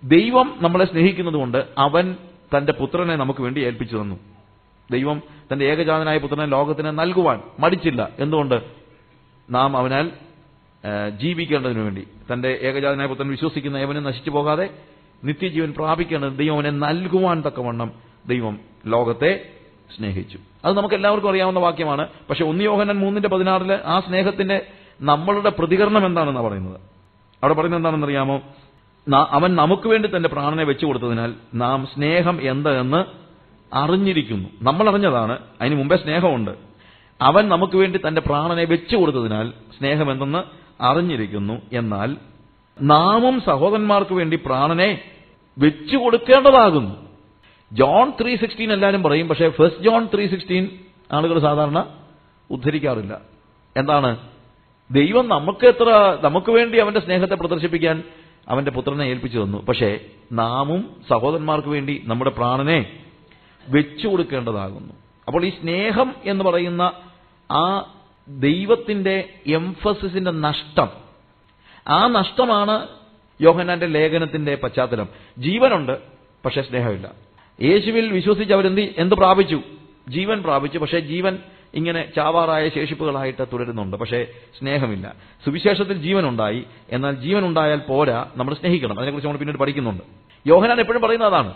ദൈവം നമ്മളെ സ്നേഹിക്കുന്നതുകൊണ്ട് അവൻ തന്റെ പുത്രനെ നമുക്ക് വേണ്ടി ഏൽപ്പിച്ചു തന്നു ദൈവം തന്റെ ഏകജാതനായ പുത്രനെ ലോകത്തിന് നൽകുവാൻ മടിച്ചില്ല എന്തുകൊണ്ട് നാം അവനാൽ ആ, ജീവിക്കേണ്ടതിനു വേണ്ടി തന്റെ ഏകജാതനായ പുത്രൻ വിശ്വസിക്കുന്ന ഏവനും നശിച്ചു പോകാതെ നിത്യജീവൻ പ്രാപിക്കേണ്ടത് ദൈവം അവനെ നൽകുവാൻ തക്കവണ്ണം ദൈവം ലോകത്തെ സ്നേഹിച്ചു അത് നമുക്ക് എല്ലാവർക്കും അറിയാവുന്ന വാക്യമാണ് പക്ഷെ ഒന്ന് യോഹനൻ മൂന്നിന്റെ പതിനാറില് ആ സ്നേഹത്തിന്റെ നമ്മളുടെ പ്രതികരണം എന്താണെന്നാണ് പറയുന്നത് അവിടെ പറയുന്നത് എന്താണെന്ന് അറിയാമോ ന- അവൻ നമുക്ക് വേണ്ടി തന്റെ പ്രാണനെ വെച്ചു കൊടുത്തതിനാൽ നാം സ്നേഹം എന്തെന്ന് അറിഞ്ഞിരിക്കുന്നു നമ്മൾ അറിഞ്ഞതാണ് അതിന് മുമ്പേ സ്നേഹമുണ്ട് അവൻ നമുക്ക് വേണ്ടി തന്റെ പ്രാണനെ വെച്ചു കൊടുത്തതിനാൽ സ്നേഹം എന്തെന്ന് അറിഞ്ഞിരിക്കുന്നു എന്നാൽ നാമും സഹോദരന്മാർക്ക് വേണ്ടി പ്രാണനെ വെച്ചു കൊടുക്കേണ്ടതാകുന്നു ജോൺ ത്രീ സിക്സ്റ്റീൻ എല്ലാവരും പറയും പക്ഷേ ഫസ്റ്റ് ജോൺ ത്രീ സിക്സ്റ്റീൻ ആളുകൾ സാധാരണ ഉദ്ധരിക്കാറില്ല എന്താണ് ദൈവം നമുക്ക് എത്ര നമുക്ക് വേണ്ടി അവന്റെ സ്നേഹത്തെ പ്രദർശിപ്പിക്കാൻ അവന്റെ പുത്രനെ ഏൽപ്പിച്ചു തന്നു പക്ഷേ നാമും സഹോദരന്മാർക്ക് വേണ്ടി നമ്മുടെ പ്രാണനെ വെച്ചു കൊടുക്കേണ്ടതാകുന്നു അപ്പോൾ ഈ സ്നേഹം എന്ന് പറയുന്ന ആ ദൈവത്തിന്റെ എംഫസിസിന്റെ നഷ്ടം ആ നഷ്ടമാണ് യോഹനാന്റെ ലേഖനത്തിന്റെ പശ്ചാത്തലം ജീവനുണ്ട് പക്ഷേ സ്നേഹമില്ല യേശുവിൽ വിശ്വസിച്ച് അവരെന്ത് എന്ത് പ്രാപിച്ചു ജീവൻ പ്രാപിച്ചു പക്ഷേ ജീവൻ ഇങ്ങനെ ചാവാറായ ശേഷിപ്പുകളായിട്ട് തുടരുന്നുണ്ട് പക്ഷേ സ്നേഹമില്ല സുവിശേഷത്തിൽ ജീവനുണ്ടായി എന്നാൽ ജീവൻ ഉണ്ടായാൽ പോരാ നമ്മൾ സ്നേഹിക്കണം അതിനെക്കുറിച്ച് നമ്മൾ പിന്നീട് പഠിക്കുന്നുണ്ട് യോഹനാൻ എപ്പോഴും പറയുന്നത് അതാണ്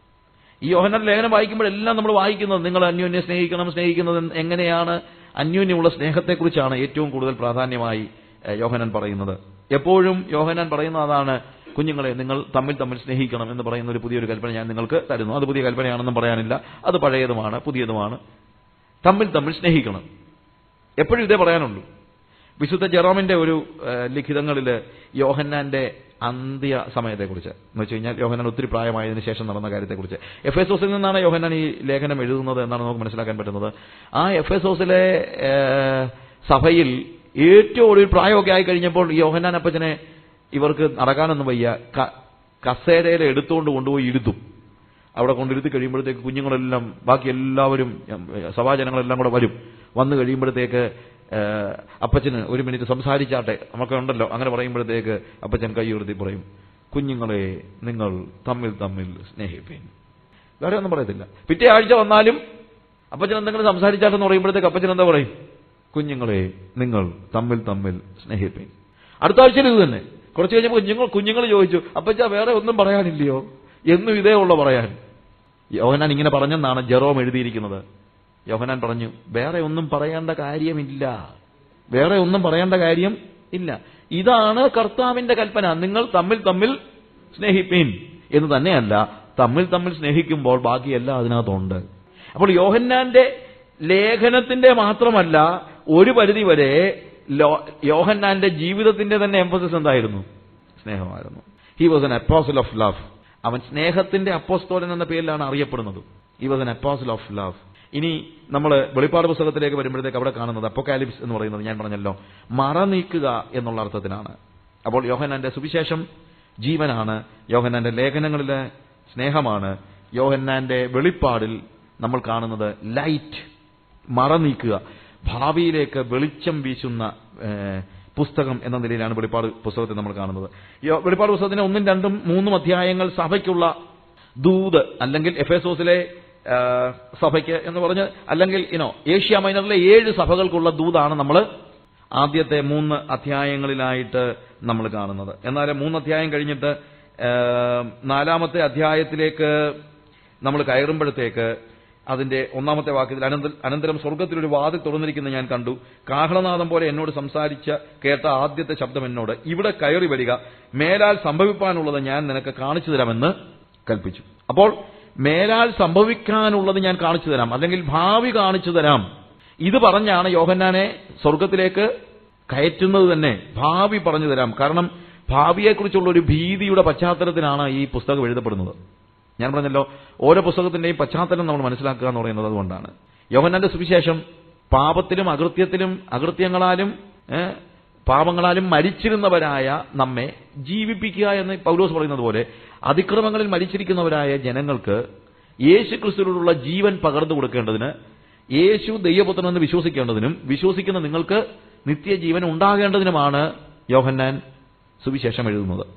ഈ യോഹന്നാൻ ലേഖനം വായിക്കുമ്പോഴെല്ലാം നമ്മൾ വായിക്കുന്നത് നിങ്ങൾ അന്യോന്യം സ്നേഹിക്കണം സ്നേഹിക്കുന്നത് എങ്ങനെയാണ് അന്യോന്യമുള്ള സ്നേഹത്തെക്കുറിച്ചാണ് ഏറ്റവും കൂടുതൽ പ്രാധാന്യമായി ഏഹ്, യോഹന്നാൻ പറയുന്നത് എപ്പോഴും യോഹന്നാൻ പറയുന്ന അതാണ് കുഞ്ഞുങ്ങളെ നിങ്ങൾ തമ്മിൽ തമ്മിൽ സ്നേഹിക്കണം എന്ന് പറയുന്ന ഒരു പുതിയൊരു കൽപ്പന ഞാൻ നിങ്ങൾക്ക് തരുന്നു അത് പുതിയ കൽപ്പനയാണെന്നും പറയാനില്ല അത് പഴയതുമാണ് പുതിയതുമാണ് തമ്മിൽ തമ്മിൽ സ്നേഹിക്കണം എപ്പോഴും ഇതേ പറയാനുള്ളൂ വിശുദ്ധ ജെറോമിന്റെ ഒരു ഏഹ്, ലിഖിതങ്ങളില് യോഹന്നാന്റെ അന്ത്യ സമയത്തെക്കുറിച്ച് എന്ന് വെച്ച് കഴിഞ്ഞാൽ യോഹന്നാൻ ഒത്തിരി പ്രായമായതിനു ശേഷം നടന്ന കാര്യത്തെക്കുറിച്ച് എഫ് എസ് ഓസിൽ നിന്നാണ് യോഹന്നാൻ ഈ ലേഖനം എഴുതുന്നത് എന്നാണ് നമുക്ക് മനസ്സിലാക്കാൻ പറ്റുന്നത് ആ എഫ് എസ് ഓസിലെ ഏഹ്, സഭയിൽ ഏറ്റവും ഒടുവിൽ പ്രായമൊക്കെ ആയി കഴിഞ്ഞപ്പോൾ ഈ യോഹന്നാൻ അപ്പച്ചനെ ഇവർക്ക് നടക്കാനൊന്നും വയ്യ ക- കസേരയിൽ എടുത്തുകൊണ്ട് കൊണ്ടുപോയി ഇരുത്തും അവിടെ കൊണ്ടിരുത്തി കഴിയുമ്പോഴത്തേക്ക് കുഞ്ഞുങ്ങളെല്ലാം ബാക്കി എല്ലാവരും ഉം, സഭാജനങ്ങളെല്ലാം കൂടെ വരും വന്നു കഴിയുമ്പോഴത്തേക്ക് ഏഹ്, അപ്പച്ചന് ഒരു മിനിറ്റ് സംസാരിച്ചാട്ടെ നമുക്ക് ഉണ്ടല്ലോ അങ്ങനെ പറയുമ്പോഴത്തേക്ക് അപ്പച്ചൻ കൈ ഉയർത്തി പറയും കുഞ്ഞുങ്ങളെ നിങ്ങൾ തമ്മിൽ തമ്മിൽ സ്നേഹിപ്പീൻ വേറെ ഒന്നും പറയത്തില്ല പിറ്റേ ആഴ്ച വന്നാലും അപ്പച്ചൻ എന്തെങ്കിലും സംസാരിച്ചാട്ടെന്ന് പറയുമ്പോഴത്തേക്ക് അപ്പച്ചൻ എന്താ പറയും കുഞ്ഞുങ്ങളെ നിങ്ങൾ തമ്മിൽ തമ്മിൽ സ്നേഹിപ്പീൻ അടുത്ത ആഴ്ചയിൽ ഇത് തന്നെ കുറച്ച് കഴിഞ്ഞപ്പോൾ കുഞ്ഞുങ്ങൾ കുഞ്ഞുങ്ങൾ ചോദിച്ചു അപ്പച്ച വേറെ ഒന്നും പറയാനില്ലയോ എന്നും ഇതേ ഉള്ളു പറയാൻ യോഹനാൻ ഇങ്ങനെ പറഞ്ഞെന്നാണ് ജെറോം എഴുതിയിരിക്കുന്നത് യോഹനാൻ പറഞ്ഞു വേറെ ഒന്നും പറയേണ്ട കാര്യമില്ല വേറെ ഒന്നും പറയേണ്ട കാര്യം ഇല്ല ഇതാണ് കർത്താവിന്റെ കൽപ്പന നിങ്ങൾ തമ്മിൽ തമ്മിൽ സ്നേഹിപ്പീൻ എന്ന് തന്നെയല്ല തമ്മിൽ തമ്മിൽ സ്നേഹിക്കുമ്പോൾ ബാക്കിയെല്ലാം അതിനകത്തുണ്ട് അപ്പോൾ യോഹന്നാന്റെ ലേഖനത്തിന്റെ മാത്രമല്ല ഒരു പരിധി വരെ ലോ- യോഹന്നാന്റെ ജീവിതത്തിന്റെ തന്നെ എംഫസിസ് എന്തായിരുന്നു സ്നേഹമായിരുന്നു he was an apostle of love അവൻ സ്നേഹത്തിന്റെ അപ്പോസ്തോലൻ എന്ന പേരിലാണ് അറിയപ്പെടുന്നത് he was an apostle of love ഇനി നമ്മൾ വെളിപ്പാട് പുസ്തകത്തിലേക്ക് വരുമ്പോഴത്തേക്ക് അവിടെ കാണുന്നത് അപ്പോക്കാലിപ്സ് എന്ന് പറയുന്നത് ഞാൻ പറഞ്ഞല്ലോ മറ നീക്കുക എന്നുള്ള അർത്ഥത്തിലാണ് അപ്പോൾ യോഹന്നാന്റെ സുവിശേഷം ജീവനാണ് യോഹന്നാന്റെ ലേഖനങ്ങളിലെ സ്നേഹമാണ് യോഹന്നാന്റെ വെളിപ്പാടിൽ നമ്മൾ കാണുന്നത് ലൈറ്റ് മറ നീക്കുക ഭാവിയിലേക്ക് വെളിച്ചം വീശുന്ന ഏഹ്, പുസ്തകം എന്ന നിലയിലാണ് വെളിപ്പാട് പുസ്തകത്തെ നമ്മൾ കാണുന്നത് യോ- വെളിപ്പാട് പുസ്തകത്തിന് ഒന്നും രണ്ടും മൂന്നും അധ്യായങ്ങൾ സഭയ്ക്കുള്ള ദൂത് അല്ലെങ്കിൽ എഫേസോസിലെ ആ, സഭയ്ക്ക് എന്ന് പറഞ്ഞ് അല്ലെങ്കിൽ ഇനോ ഏഷ്യ മൈനറിലെ ഏഴ് സഭകൾക്കുള്ള ദൂതാണ് നമ്മൾ ആദ്യത്തെ മൂന്ന് അധ്യായങ്ങളിലായിട്ട് നമ്മൾ കാണുന്നത് എന്നാൽ മൂന്ന് അധ്യായം കഴിഞ്ഞിട്ട് ആ, നാലാമത്തെ അധ്യായത്തിലേക്ക് നമ്മൾ കയറുമ്പോഴത്തേക്ക് അതിന്റെ ഒന്നാമത്തെ വാക്യത്തിൽ അനന്ത- അനന്തരം സ്വർഗത്തിലൊരു വാതിൽ തുറന്നിരിക്കുന്ന ഞാൻ കണ്ടു കാഹളനാദം പോലെ എന്നോട് സംസാരിച്ച കേട്ട ആദ്യത്തെ ശബ്ദം എന്നോട് ഇവിടെ കയറി വരിക മേലാൽ സംഭവിപ്പാനുള്ളത് ഞാൻ നിനക്ക് കാണിച്ചു തരാമെന്ന് കൽപ്പിച്ചു അപ്പോൾ മേലാൽ സംഭവിക്കാനുള്ളത് ഞാൻ കാണിച്ചു തരാം അല്ലെങ്കിൽ ഭാവി കാണിച്ചു തരാം ഇത് പറഞ്ഞാണ് യോഹന്നാനെ സ്വർഗത്തിലേക്ക് കയറ്റുന്നത് തന്നെ ഭാവി പറഞ്ഞു തരാം കാരണം ഭാവിയെക്കുറിച്ചുള്ള ഒരു ഭീതിയുടെ പശ്ചാത്തലത്തിലാണ് ഈ പുസ്തകം എഴുതപ്പെടുന്നത് ഞാൻ പറഞ്ഞല്ലോ ഓരോ പുസ്തകത്തിന്റെയും പശ്ചാത്തലം നമ്മൾ മനസ്സിലാക്കുക എന്ന് പറയുന്നത് അതുകൊണ്ടാണ് യോഹന്നാന്റെ സുവിശേഷം പാപത്തിലും അകൃത്യത്തിലും അകൃത്യങ്ങളാലും ഏ, പാപങ്ങളാലും മരിച്ചിരുന്നവരായ നമ്മെ ജീവിപ്പിക്കുക എന്ന് പൗലോസ് പറയുന്നത് പോലെ അതിക്രമങ്ങളിൽ മരിച്ചിരിക്കുന്നവരായ ജനങ്ങൾക്ക് യേശു ക്രിസ്തുവിലുള്ള ജീവൻ പകർന്നു കൊടുക്കേണ്ടതിന് യേശു ദൈവപുത്രനെന്ന് വിശ്വസിക്കേണ്ടതിനും വിശ്വസിക്കുന്ന നിങ്ങൾക്ക് നിത്യജീവൻ ഉണ്ടാകേണ്ടതിനുമാണ് യോഹന്നാൻ സുവിശേഷം എഴുതുന്നത്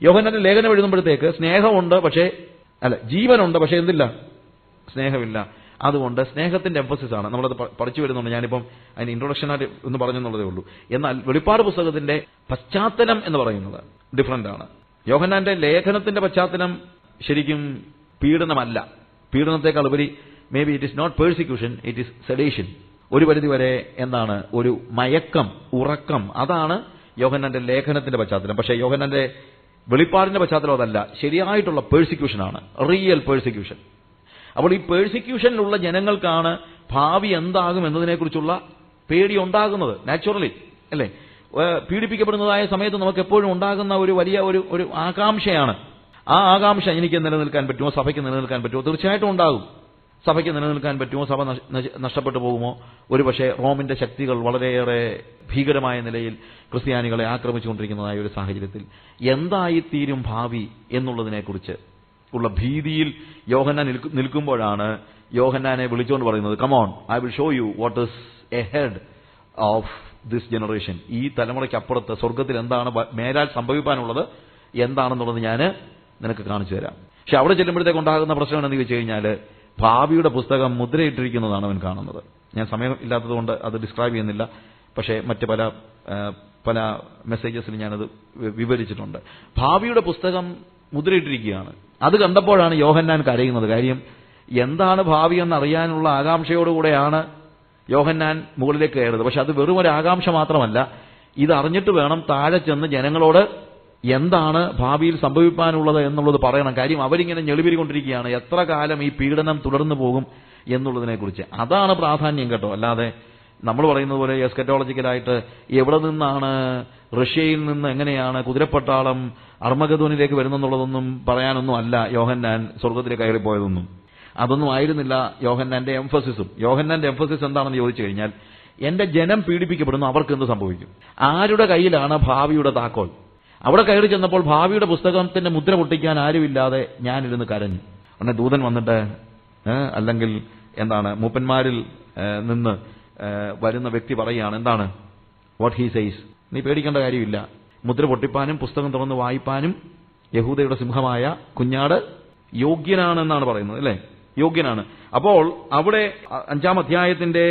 യോഹന്നാന്റെ ലേഖനം എഴുതുമ്പോഴത്തേക്ക് സ്നേഹമുണ്ട് പക്ഷേ അല്ല ജീവനുണ്ട് പക്ഷേ എന്തില്ല സ്നേഹമില്ല അതുകൊണ്ട് സ്നേഹത്തിന്റെ എംഫസിസ് ആണ് നമ്മളത് പ- പഠിച്ചു വരുന്നുണ്ട് ഞാനിപ്പം അതിന് ഇൻട്രൊഡക്ഷനായിട്ട് ഒന്ന് പറഞ്ഞെന്നുള്ളതേ ഉള്ളൂ എന്നാൽ വെളിപ്പാട് പുസ്തകത്തിന്റെ പശ്ചാത്തലം എന്ന് പറയുന്നത് ഡിഫറന്റ് ആണ് യോഹന്നാന്റെ ലേഖനത്തിന്റെ പശ്ചാത്തലം ശരിക്കും പീഡനമല്ല പീഡനത്തെക്കാൾ ഉപരി maybe it is not persecution it is sedation ഒരു പരിധിവരെ എന്താണ് ഒരു മയക്കം ഉറക്കം അതാണ് യോഹന്നാന്റെ ലേഖനത്തിന്റെ പശ്ചാത്തലം പക്ഷേ യോഹന്നാന്റെ വെളിപ്പാടിന്റെ പശ്ചാത്തലം അതല്ല ശരിയായിട്ടുള്ള പേഴ്സിക്യൂഷനാണ് റിയൽ പേഴ്സിക്യൂഷൻ അപ്പോൾ ഈ പേഴ്സിക്യൂഷനിലുള്ള ജനങ്ങൾക്കാണ് ഭാവി എന്താകും എന്നതിനെക്കുറിച്ചുള്ള പേടി ഉണ്ടാകുന്നത് നാച്ചുറലി അല്ലേ ഏഹ് പീഡിപ്പിക്കപ്പെടുന്നതായ സമയത്ത് നമുക്ക് എപ്പോഴും ഉണ്ടാകുന്ന ഒരു വലിയ ഒരു ഒരു ആകാംക്ഷയാണ് ആ ആകാംക്ഷ എനിക്ക് നിലനിൽക്കാൻ പറ്റുമോ സഭയ്ക്ക് നിലനിൽക്കാൻ പറ്റുമോ തീർച്ചയായിട്ടും ഉണ്ടാകും സഭയ്ക്ക് നിലനിൽക്കാൻ പറ്റുമോ സഭ നശ- നശ- നഷ്ടപ്പെട്ടു പോകുമോ ഒരുപക്ഷെ റോമിന്റെ ശക്തികൾ വളരെയേറെ ഭീകരമായ നിലയിൽ ക്രിസ്ത്യാനികളെ ആക്രമിച്ചുകൊണ്ടിരിക്കുന്നതായ ഒരു സാഹചര്യത്തിൽ എന്തായിത്തീരും ഭാവി എന്നുള്ളതിനെക്കുറിച്ച് ഉള്ള ഭീതിയിൽ യോഹന്നാൻ നിൽക്കു- നിൽക്കുമ്പോഴാണ് യോഹന്നാനെ വിളിച്ചുകൊണ്ട് പറയുന്നത് come on I will show you what is ahead of this generation ഈ തലമുറയ്ക്ക് അപ്പുറത്ത് സ്വർഗത്തിൽ എന്താണ് വ- മേലാൽ സംഭവിക്കാനുള്ളത് എന്താണെന്നുള്ളത് ഞാൻ നിനക്ക് കാണിച്ചു തരാം പക്ഷെ അവിടെ ചെല്ലുമ്പോഴത്തേക്ക് ഉണ്ടാകുന്ന പ്രശ്നം എന്താണെന്ന് ചോദിച്ചു കഴിഞ്ഞാൽ ഭാവിയുടെ പുസ്തകം മുദ്രയിട്ടിരിക്കുന്നതാണ് അവൻ കാണുന്നത് ഞാൻ സമയം ഇല്ലാത്തതുകൊണ്ട് അത് ഡിസ്ക്രൈബ് ചെയ്യുന്നില്ല പക്ഷേ മറ്റ് പല ആ, പല മെസ്സേജസിൽ ഞാനത് വി- വിവരിച്ചിട്ടുണ്ട് ഭാവിയുടെ പുസ്തകം മുദ്രയിട്ടിരിക്കുകയാണ് അത് കണ്ടപ്പോഴാണ് യോഹന്നാൻ കരയുന്നത് കാര്യം എന്താണ് ഭാവി എന്നറിയാനുള്ള ആകാംക്ഷയോടുകൂടെയാണ് യോഹന്നാൻ മുകളിലേക്ക് കയറുന്നത് പക്ഷെ അത് വെറും ഒരു ആകാംക്ഷ മാത്രമല്ല ഇത് അറിഞ്ഞിട്ട് വേണം താഴെ ചെന്ന് ജനങ്ങളോട് എന്താണ് ഭാവിയിൽ സംഭവിക്കാനുള്ളത് എന്നുള്ളത് പറയണം കാര്യം അവരിങ്ങനെ ഞെളിപിരിക്കൊണ്ടിരിക്കുകയാണ് എത്ര കാലം ഈ പീഡനം തുടർന്നു പോകും എന്നുള്ളതിനെക്കുറിച്ച് അതാണ് പ്രാധാന്യം കേട്ടോ അല്ലാതെ നമ്മൾ പറയുന്നത് പോലെ എസ്കറ്റോളജിക്കലായിട്ട് എവിടെ നിന്നാണ് റഷ്യയിൽ നിന്ന് എങ്ങനെയാണ് കുതിരപ്പട്ടാളം അർമഗദോനിലേക്ക് വരുന്നെന്നുള്ളതൊന്നും പറയാനൊന്നും അല്ല യോഹന്നാൻ സ്വർഗത്തിലേക്ക് കയറിപ്പോയതൊന്നും അതൊന്നും ആയിരുന്നില്ല യോഹന്നാന്റെ എംഫസിസും യോഹന്നാന്റെ എംഫസിസ് എന്താണെന്ന് ചോദിച്ചു കഴിഞ്ഞാൽ എന്റെ ജനം പീഡിപ്പിക്കപ്പെടുന്നു അവർക്ക് എന്ത് സംഭവിക്കും ആരുടെ കയ്യിലാണ് ഭാവിയുടെ താക്കോൽ അവിടെ കയറി ചെന്നപ്പോൾ ഭാവിയുടെ പുസ്തകത്തിന്റെ മുദ്ര പൊട്ടിക്കാൻ ആരുമില്ലാതെ ഞാനിരുന്ന് കരഞ്ഞു ഉടനെ ദൂതൻ വന്നിട്ട് ഏ, അല്ലെങ്കിൽ എന്താണ് മൂപ്പന്മാരിൽ ഏ, നിന്ന് ഏ, വരുന്ന വ്യക്തി പറയുകയാണ് എന്താണ് വാട്ട് ഹീ സെയ്സ് നീ പേടിക്കേണ്ട കാര്യമില്ല മുദ്ര പൊട്ടിപ്പാനും പുസ്തകം തുറന്ന് വായിപ്പാനും യഹൂദയുടെ സിംഹമായ കുഞ്ഞാട് യോഗ്യനാണെന്നാണ് പറയുന്നത് അല്ലേ യോഗ്യനാണ് അപ്പോൾ അവിടെ അ- അഞ്ചാം അധ്യായത്തിന്റെ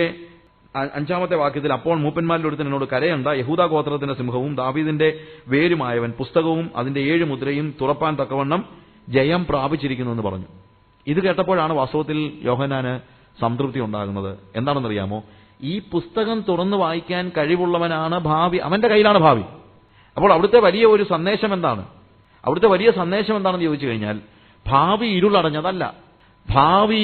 അ- അഞ്ചാമത്തെ വാക്യത്തിൽ അപ്പോൾ മൂപ്പന്മാരിൽ ഒരുത്തൻ എന്നോട് കരയണ്ട യഹൂദ ഗോത്രത്തിന്റെ സിംഹവും ദാവീദിന്റെ വേരുമായവൻ പുസ്തകവും അതിന്റെ ഏഴ് മുദ്രയും തുറപ്പാൻ തക്കവണ്ണം ജയം പ്രാപിച്ചിരിക്കുന്നു എന്ന് പറഞ്ഞു ഇത് കേട്ടപ്പോഴാണ് വാസ്തവത്തിൽ യോഹനാന് സംതൃപ്തി ഉണ്ടാകുന്നത് എന്താണെന്നറിയാമോ ഈ പുസ്തകം തുറന്നു വായിക്കാൻ കഴിവുള്ളവനാണ് ഭാവി അവന്റെ കയ്യിലാണ് ഭാവി അപ്പോൾ അവിടുത്തെ വലിയ ഒരു സന്ദേശം എന്താണ് അവിടുത്തെ വലിയ സന്ദേശം എന്താണെന്ന് ചോദിച്ചു കഴിഞ്ഞാൽ ഭാവി ഇരുളടഞ്ഞതല്ല ഭാവി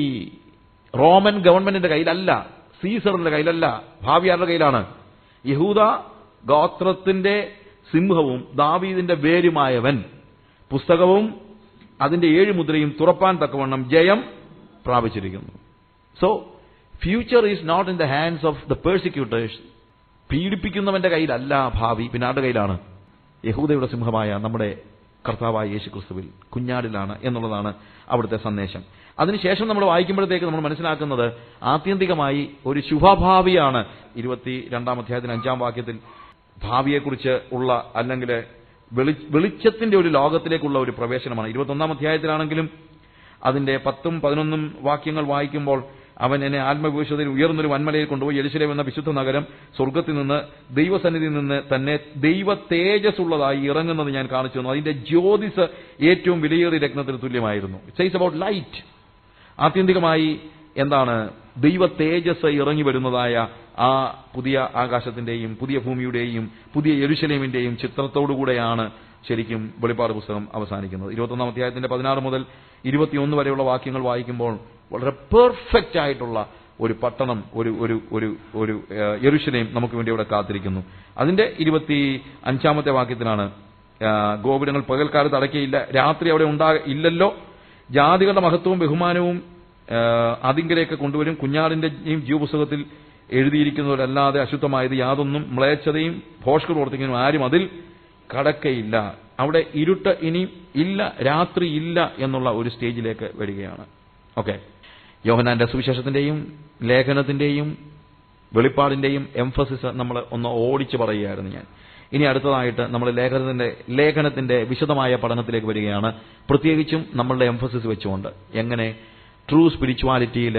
റോമൻ ഗവൺമെന്റിന്റെ കയ്യിലല്ല സീസറിന്റെ കയ്യിലല്ല ഭാവി ആരുടെ കയ്യിലാണ് യഹൂദ ഗോത്രത്തിന്റെ സിംഹവും ദാവീദിന്റെ വേരുമായവൻ പുസ്തകവും അതിന്റെ ഏഴ് മുദ്രയും തുറപ്പാൻ തക്കവണ്ണം ജയം പ്രാപിച്ചിരിക്കുന്നു so future is not in the hands of the persecutors പീഡിപ്പിക്കുന്നവന്റെ കയ്യിലല്ല ഭാവി പിന്നെ ആരുടെ കയ്യിലാണ് യഹൂദയുടെ സിംഹമായ നമ്മുടെ കർത്താവായ യേശു ക്രിസ്തുവിൽ കുഞ്ഞാടിലാണ് എന്നുള്ളതാണ് അവിടുത്തെ സന്ദേശം അതിനുശേഷം നമ്മൾ വായിക്കുമ്പോഴത്തേക്ക് നമ്മൾ മനസ്സിലാക്കുന്നത് ആത്യന്തികമായി ഒരു ശുഭഭാവിയാണ് ഇരുപത്തി രണ്ടാം അധ്യായത്തിന് അഞ്ചാം വാക്യത്തിൽ ഭാവിയെക്കുറിച്ച് ഉള്ള അല്ലെങ്കിൽ വെളി വെളിച്ചത്തിന്റെ ഒരു ലോകത്തിലേക്കുള്ള ഒരു പ്രവേശനമാണ് ഇരുപത്തൊന്നാം അധ്യായത്തിലാണെങ്കിലും അതിന്റെ പത്തും പതിനൊന്നും വാക്യങ്ങൾ വായിക്കുമ്പോൾ അവൻ എന്നെ ആത്മവിശ്വതയിൽ ഉയർന്നൊരു വന്മലയിൽ കൊണ്ടുപോയി എരിശിലേം എന്ന വിശുദ്ധ നഗരം സ്വർഗത്തിൽ നിന്ന് ദൈവസന്നിധിയിൽ നിന്ന് തന്നെ ദൈവ തേജസ്സുള്ളതായി ഇറങ്ങുന്നത് ഞാൻ കാണിച്ചു തന്നു അതിന്റെ ജ്യോതിസ് ഏറ്റവും വിലയേറിയ രത്നത്തിന് തുല്യമായിരുന്നു ഇറ്റ്സ് അബൌട്ട് ലൈറ്റ് ആത്യന്തികമായി എന്താണ് ദൈവ തേജസ് ഇറങ്ങി വരുന്നതായ ആ പുതിയ ആകാശത്തിന്റെയും പുതിയ ഭൂമിയുടെയും പുതിയ യെരുശലേമിന്റെയും ചിത്രത്തോടുകൂടെയാണ് ശരിക്കും വെളിപ്പാട് പുസ്തകം അവസാനിക്കുന്നത് ഇരുപത്തൊന്നാം അധ്യായത്തിന്റെ പതിനാറ് മുതൽ ഇരുപത്തിയൊന്ന് വരെയുള്ള വാക്യങ്ങൾ വായിക്കുമ്പോൾ വളരെ പെർഫെക്റ്റ് ആയിട്ടുള്ള ഒരു പട്ടണം ഒരു ഒരു ഒരു ഒരു ഏഹ്, യെരുശലേം നമുക്ക് വേണ്ടി അവിടെ കാത്തിരിക്കുന്നു അതിന്റെ ഇരുപത്തി അഞ്ചാമത്തെ വാക്യത്തിലാണ് ആഹ്, ഗോപുരങ്ങൾ പകൽക്കാലത്ത് അടയ്ക്കയില്ല രാത്രി അവിടെ ഉണ്ടാ ഇല്ലല്ലോ ജാതികളുടെ മഹത്വവും ബഹുമാനവും ആഹ്, അതിങ്കലേക്ക് കൊണ്ടുവരും കുഞ്ഞാടിന്റെയും ജീവപുസ്തകത്തിൽ എഴുതിയിരിക്കുന്നവരല്ലാതെ അശുദ്ധമായത് യാതൊന്നും മ്ലേച്ഛതയും ഭോഷ്കർ പ്രവർത്തിക്കുന്നതും ആരും അതിൽ കടക്കയില്ല അവിടെ ഇരുട്ട് ഇനി ഇല്ല രാത്രി ഇല്ല എന്നുള്ള ഒരു സ്റ്റേജിലേക്ക് വരികയാണ് ഓക്കെ യോഹനാന്റെ സുവിശേഷത്തിന്റെയും ലേഖനത്തിന്റെയും വെളിപ്പാടിന്റെയും എംഫസിസ് നമ്മൾ ഒന്ന് ഓടിച്ചു പറയുകയായിരുന്നു ഞാൻ ഇനി അടുത്തതായിട്ട് നമ്മൾ ലേഖനത്തിന്റെ ലേഖനത്തിന്റെ വിശദമായ പഠനത്തിലേക്ക് വരികയാണ് പ്രത്യേകിച്ചും നമ്മളുടെ എംഫസിസ് വെച്ചുകൊണ്ട് എങ്ങനെ ട്രൂ സ്പിരിച്വാലിറ്റിയിൽ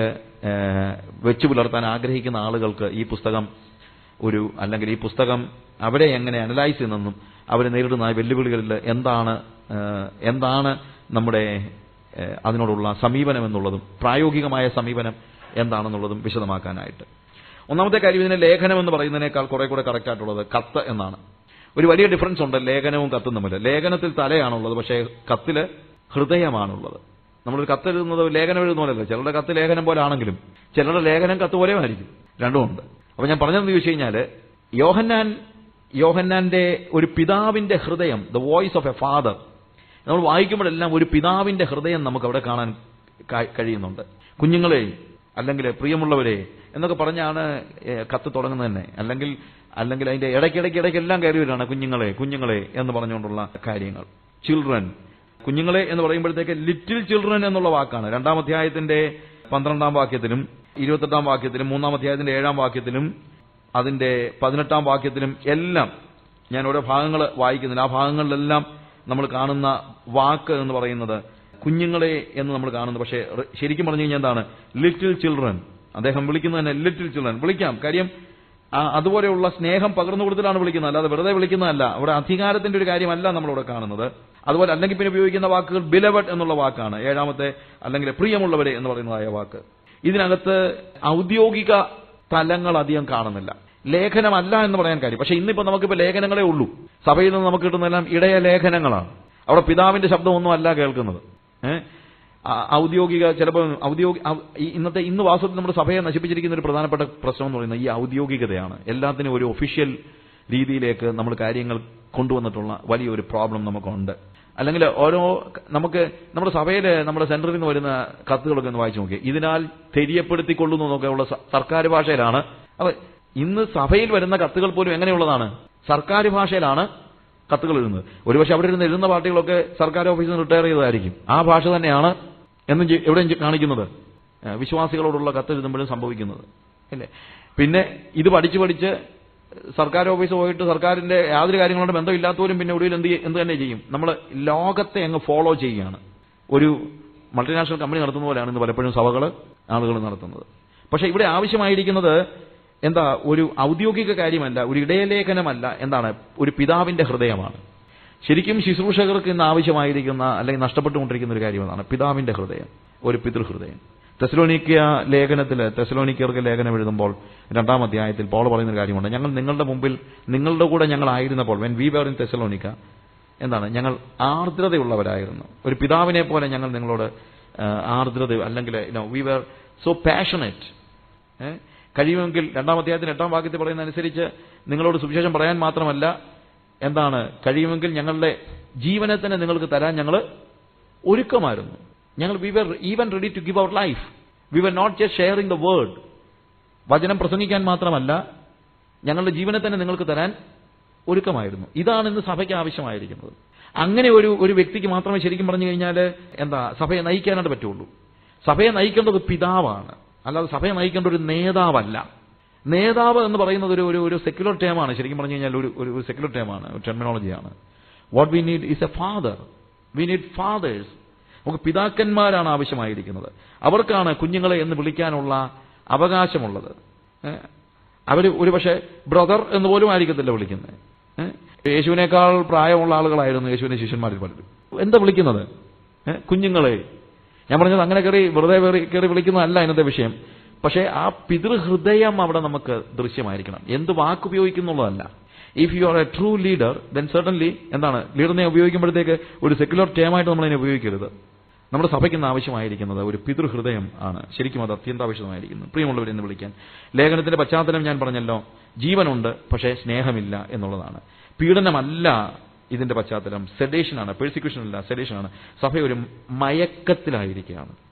വെച്ചു പുലർത്താൻ ആഗ്രഹിക്കുന്ന ആളുകൾക്ക് ഈ പുസ്തകം ഒരു അല്ലെങ്കിൽ ഈ പുസ്തകം അവരെ എങ്ങനെ അനലൈസ് ചെയ്യുന്നെന്നും അവർ നേരിടുന്ന ആ വെല്ലുവിളികളിൽ എന്താണ് ഏഹ്, എന്താണ് നമ്മുടെ ഏഹ്, അതിനോടുള്ള സമീപനം എന്നുള്ളതും പ്രായോഗികമായ സമീപനം എന്താണെന്നുള്ളതും വിശദമാക്കാനായിട്ട് ഒന്നാമത്തെ കാര്യം ഇതിനെ ലേഖനം എന്ന് പറയുന്നതിനേക്കാൾ കുറെ കൂടെ കറക്റ്റ് ആയിട്ടുള്ളത് കത്ത് എന്നാണ് ഒരു വലിയ ഡിഫറൻസ് ഉണ്ട് ലേഖനവും കത്തും തമ്മിൽ ലേഖനത്തിൽ തലയാണുള്ളത് പക്ഷേ കത്തില് ഹൃദയമാണുള്ളത് നമ്മളൊരു കത്ത് എഴുതുന്നത് ലേഖനം എഴുതുന്ന പോലെയല്ല ചിലരുടെ കത്ത് ലേഖനം പോലെ ആണെങ്കിലും ചിലരുടെ ലേഖനം കത്ത് പോലെ ആയിരിക്കും രണ്ടും ഉണ്ട് അപ്പൊ ഞാൻ പറഞ്ഞതെന്ന് ചോദിച്ചു കഴിഞ്ഞാല് യോഹന്നാൻ യോഹന്നാന്റെ ഒരു പിതാവിന്റെ ഹൃദയം the voice of a father നമ്മൾ വായിക്കുമ്പോഴെല്ലാം ഒരു പിതാവിന്റെ ഹൃദയം നമുക്ക് അവിടെ കാണാൻ ക- കഴിയുന്നുണ്ട് കുഞ്ഞുങ്ങളെ അല്ലെങ്കിൽ പ്രിയമുള്ളവരെ എന്നൊക്കെ പറഞ്ഞാണ് ഏ, കത്ത് തുടങ്ങുന്നത് തന്നെ അല്ലെങ്കിൽ അല്ലെങ്കിൽ അതിന്റെ ഇടയ്ക്കിടയ്ക്ക് ഇടയ്ക്കെല്ലാം കയറി വരികയാണ് കുഞ്ഞുങ്ങളെ കുഞ്ഞുങ്ങളെ എന്ന് പറഞ്ഞുകൊണ്ടുള്ള കാര്യങ്ങൾ ചിൽഡ്രൻ കുഞ്ഞുങ്ങളെ എന്ന് പറയുമ്പോഴത്തേക്ക് ലിറ്റിൽ ചിൽഡ്രൻ എന്നുള്ള വാക്കാണ് രണ്ടാം അധ്യായത്തിന്റെ പന്ത്രണ്ടാം വാക്യത്തിലും ഇരുപത്തെട്ടാം വാക്യത്തിലും മൂന്നാം അധ്യായത്തിന്റെ ഏഴാം വാക്യത്തിലും അതിന്റെ പതിനെട്ടാം വാക്യത്തിലും എല്ലാം ഞാൻ ഓരോ ഭാഗങ്ങൾ വായിക്കുന്നില്ല ആ ഭാഗങ്ങളിലെല്ലാം നമ്മൾ കാണുന്ന വാക്ക് എന്ന് പറയുന്നത് കുഞ്ഞുങ്ങളെ എന്ന് നമ്മൾ കാണുന്നു പക്ഷേ റി- ശരിക്കും പറഞ്ഞു കഴിഞ്ഞാൽ എന്താണ് ലിറ്റിൽ ചിൽഡ്രൻ അദ്ദേഹം വിളിക്കുന്നത് തന്നെ ലിറ്റിൽ ചിൽഡ്രൻ വിളിക്കാം കാര്യം ആ അതുപോലെയുള്ള സ്നേഹം പകർന്നു കൊടുത്തിട്ടാണ് വിളിക്കുന്നത് അല്ലാതെ വെറുതെ വിളിക്കുന്നതല്ല അവിടെ അധികാരത്തിന്റെ ഒരു കാര്യമല്ല നമ്മളിവിടെ കാണുന്നത് അതുപോലെ അല്ലെങ്കിൽ പിന്നെ ഉപയോഗിക്കുന്ന വാക്കുകൾ ബിലവട്ട് എന്നുള്ള വാക്കാണ് ഏഴാമത്തെ അല്ലെങ്കിൽ പ്രിയമുള്ളവരെ എന്ന് പറയുന്നതായ വാക്ക് ഇതിനകത്ത് ഔദ്യോഗിക തലങ്ങൾ അധികം കാണുന്നില്ല ലേഖനമല്ല എന്ന് പറയാൻ കാര്യം പക്ഷെ ഇന്നിപ്പോ നമുക്കിപ്പോ ലേഖനങ്ങളേ ഉള്ളൂ സഭയിൽ നിന്ന് നമുക്ക് കിട്ടുന്നതെല്ലാം ഇടയ ലേഖനങ്ങളാണ് അവിടെ പിതാവിന്റെ ശബ്ദമൊന്നും അല്ല കേൾക്കുന്നത് ഏഹ് ആ- ഔദ്യോഗിക ചിലപ്പോൾ ഔദ്യോഗിക ഔ- ഈ ഇന്നത്തെ ഇന്ന് വാസ്തവത്തിൽ നമ്മുടെ സഭയെ നശിപ്പിച്ചിരിക്കുന്ന ഒരു പ്രധാനപ്പെട്ട പ്രശ്നം എന്ന് പറയുന്നത് ഈ ഔദ്യോഗികതയാണ് എല്ലാത്തിനും ഒരു ഒഫീഷ്യൽ രീതിയിലേക്ക് നമ്മൾ കാര്യങ്ങൾ കൊണ്ടുവന്നിട്ടുള്ള വലിയൊരു പ്രോബ്ലം നമുക്കുണ്ട് അല്ലെങ്കിൽ ഓരോ നമുക്ക് നമ്മുടെ സഭയിൽ നമ്മുടെ സെന്ററിൽ നിന്ന് വരുന്ന കത്തുകളൊക്കെ ഒന്ന് വായിച്ചു നോക്കി ഇതിനാൽ തെരിയപ്പെടുത്തിക്കൊള്ളുന്നു എന്നൊക്കെയുള്ള സ- സർക്കാർ ഭാഷയിലാണ് അപ്പൊ ഇന്ന് സഭയിൽ വരുന്ന കത്തുകൾ പോലും എങ്ങനെയുള്ളതാണ് സർക്കാർ ഭാഷയിലാണ് കത്തുകൾ എഴുതുന്നത് ഒരുപക്ഷെ അവിടെ ഇരുന്ന് എഴുതുന്ന പാർട്ടികളൊക്കെ സർക്കാർ ഓഫീസിൽ നിന്ന് റിട്ടയർ ചെയ്തതായിരിക്കും ആ ഭാഷ തന്നെയാണ് എന്നും ചെ- എവിടെയും ചെ- കാണിക്കുന്നത് ഏഹ് വിശ്വാസികളോടുള്ള കത്ത് എഴുതുമ്പോഴും സംഭവിക്കുന്നത് അല്ലേ പിന്നെ ഇത് പഠിച്ച് പഠിച്ച് സർക്കാർ ഓഫീസ് പോയിട്ട് സർക്കാരിന്റെ യാതൊരു കാര്യങ്ങളോട് ബന്ധമില്ലാത്തവരും പിന്നെ ഒടുവിൽ എന്ത് ചെയ്യ- എന്ത് തന്നെ ചെയ്യും നമ്മൾ ലോകത്തെ അങ്ങ് ഫോളോ ചെയ്യുകയാണ് ഒരു മൾട്ടിനാഷണൽ കമ്പനി നടത്തുന്ന പോലെയാണ് ഇന്ന് പലപ്പോഴും സഭകൾ ആളുകൾ നടത്തുന്നത് പക്ഷെ ഇവിടെ ആവശ്യമായിരിക്കുന്നത് എന്താ ഒരു ഔദ്യോഗിക കാര്യമല്ല ഒരു ഇടയലേഖനമല്ല എന്താണ് ഒരു പിതാവിന്റെ ഹൃദയമാണ് ശരിക്കും ശുശ്രൂഷകർക്ക് ഇന്ന് ആവശ്യമായിരിക്കുന്ന അല്ലെങ്കിൽ നഷ്ടപ്പെട്ടുകൊണ്ടിരിക്കുന്ന ഒരു കാര്യമാണ് പിതാവിന്റെ ഹൃദയം ഒരു പിതൃഹൃദയം തെസലോണിക്ക ലേഖനത്തിൽ തെസലോണിക്കർക്ക് ലേഖനം എഴുതുമ്പോൾ രണ്ടാം അധ്യായത്തിൽ പോൾ പറയുന്ന ഒരു കാര്യമുണ്ട് ഞങ്ങൾ നിങ്ങളുടെ മുമ്പിൽ നിങ്ങളുടെ കൂടെ ഞങ്ങൾ ആയിരുന്നപ്പോൾ when we were in Thessalonica എന്താണ് ഞങ്ങൾ ആർദ്രതയുള്ളവരായിരുന്നു ഒരു പിതാവിനെ പോലെ ഞങ്ങൾ നിങ്ങളോട് ആ, ആർദ്രത അല്ലെങ്കിൽ വി വേർ സോ പാഷനറ്റ് കഴിയുമെങ്കിൽ രണ്ടാം അധ്യായത്തിന് എട്ടാം വാക്യത്തിൽ പറയുന്ന അനുസരിച്ച് നിങ്ങളോട് സുവിശേഷം പറയാൻ മാത്രമല്ല എന്താണ് കഴിയുമെങ്കിൽ ഞങ്ങളുടെ ജീവനെ തന്നെ നിങ്ങൾക്ക് തരാൻ ഞങ്ങൾ ഒരുക്കമായിരുന്നു ഞങ്ങൾ we were even ready to give our life we were not just sharing the word വചനം പ്രസംഗിക്കാൻ മാത്രമല്ല ഞങ്ങളുടെ ജീവനെ തന്നെ നിങ്ങൾക്ക് തരാൻ ഒരുക്കമായിരുന്നു ഇതാണ് ഇന്ന് സഭയ്ക്ക് ആവശ്യമായിരിക്കുന്നത് അങ്ങനെ ഒരു ഒരു വ്യക്തിക്ക് മാത്രമേ ശരിക്കും പറഞ്ഞു കഴിഞ്ഞാൽ എന്താ സഭയെ നയിക്കാനായിട്ട് പറ്റുള്ളൂ സഭയെ നയിക്കേണ്ടത് പിതാവാണ് അല്ലാതെ സഭയെ നയിക്കേണ്ട ഒരു നേതാവല്ല നേതാവ് എന്ന് പറയുന്നത് ഒരു ഒരു ഒരു സെക്യുലർ ടേമാണ് ശരിക്കും പറഞ്ഞു കഴിഞ്ഞാൽ ഒരു ഒരു സെക്യുലർ ടേമാണ് ഒരു ടെർമിനോളജിയാണ് what we need is a father we need fathers നമുക്ക് പിതാക്കന്മാരാണ് ആവശ്യമായിരിക്കുന്നത് അവർക്കാണ് കുഞ്ഞുങ്ങളെ എന്ന് വിളിക്കാനുള്ള അവകാശമുള്ളത് ഏഹ് അവർ ഒരുപക്ഷെ ബ്രദർ എന്ന് പോലും ആയിരിക്കത്തില്ല വിളിക്കുന്നത് ഏഹ് യേശുവിനേക്കാൾ പ്രായമുള്ള ആളുകളായിരുന്നു യേശുവിനെ ശിഷ്യന്മാരിൽ പലരും എന്താ വിളിക്കുന്നത് ഏഹ് കുഞ്ഞുങ്ങളെ ഞാൻ പറഞ്ഞത് അങ്ങനെ കയറി വെറുതെ കയറി കയറി വിളിക്കുന്നതല്ല ഇന്നത്തെ വിഷയം പക്ഷേ ആ പിതൃഹൃദയം അവിടെ നമുക്ക് ദൃശ്യമായിരിക്കണം എന്ത് വാക്ക് ഉപയോഗിക്കുന്നുള്ളതല്ല if you are a true leader then certainly എന്താണ് ലീഡറിനെ ഉപയോഗിക്കുമ്പോഴത്തേക്ക് ഒരു സെക്യുലർ ടേമായിട്ട് നമ്മളതിനെ ഉപയോഗിക്കരുത് നമ്മുടെ സഭയ്ക്ക് ഇന്ന് ആവശ്യമായിരിക്കുന്നത് ഒരു പിതൃഹൃദയം ആണ് ശരിക്കും അത് അത്യന്താവശ്യമായിരിക്കുന്നു പ്രിയമുള്ളവരെന്ന് വിളിക്കാൻ ലേഖനത്തിന്റെ പശ്ചാത്തലം ഞാൻ പറഞ്ഞല്ലോ ജീവനുണ്ട് പക്ഷേ സ്നേഹമില്ല എന്നുള്ളതാണ് പീഡനമല്ല ഇതിന്റെ പശ്ചാത്തലം സെഡേഷനാണ് പെർസിക്യൂഷൻ അല്ല സെഡേഷനാണ് സഭ ഒരു മയക്കത്തിലായിരിക്കുകയാണ്